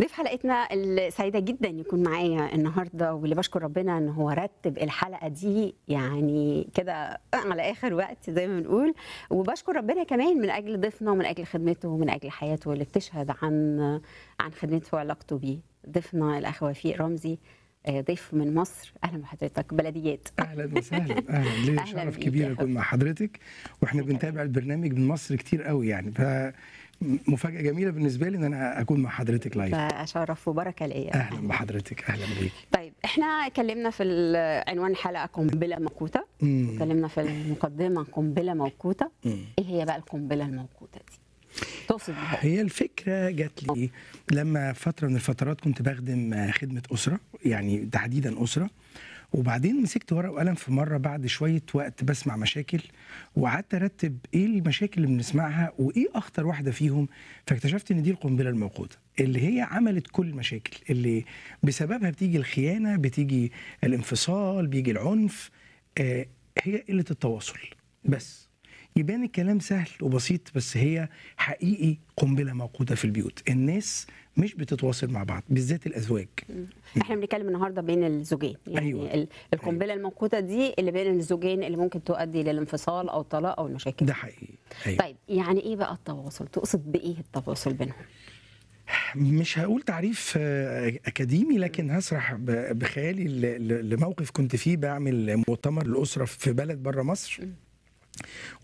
ضيف حلقتنا السعيدة جدا يكون معايا النهارده واللي بشكر ربنا ان هو رتب الحلقة دي يعني كده على اخر وقت زي ما بنقول وبشكر ربنا كمان من اجل ضيفنا ومن اجل خدمته ومن اجل حياته اللي بتشهد عن عن خدمته وعلاقته بيه ضيفنا الاخ وفيق رمزي آه، ضيف من مصر اهلا بحضرتك بلديات اهلا وسهلا اهلا ليا أهلاً شرف بيك كبير يا اكون حبيبي. مع حضرتك واحنا بنتابع البرنامج من مصر كتير قوي يعني ف مفاجاه جميله بالنسبه لي ان انا اكون مع حضرتك لايف فشرف وبركة ليا اهلا بحضرتك اهلا بيكي طيب احنا اتكلمنا في ال- عنوان الحلقة قنبلة موقوتة مم. اتكلمنا في المقدمة قنبلة موقوتة مم. ايه هي بقى القنبلة الموقوتة دي؟ تقصد بها إيه؟ هي الفكره جات لي لما فتره من الفترات كنت بخدم خدمه اسره يعني تحديدا اسره وبعدين مسكت ورقه وقلم في مره بعد شويه وقت بسمع مشاكل وقعدت ارتب ايه المشاكل اللي بنسمعها وايه اخطر واحده فيهم فاكتشفت ان دي القنبله الموقوته اللي هي عملت كل المشاكل اللي بسببها بتيجي الخيانه بتيجي الانفصال بيجي العنف آه هي قله التواصل بس يبان الكلام سهل وبسيط بس هي حقيقي قنبله موقوته في البيوت الناس مش بتتواصل مع بعض بالذات الازواج احنا بنتكلم النهارده بين الزوجين يعني أيوة. ال- القنبله الموقوته دي اللي بين الزوجين اللي ممكن تؤدي للانفصال او الطلاق او المشاكل ده حقيقي أيوة. طيب يعني ايه بقى التواصل تقصد بايه التواصل بينهم مش هقول تعريف آه، اكاديمي لكن هسرح ب- بخيالي ل- ل- لموقف كنت فيه بعمل مؤتمر الاسره في بلد بره مصر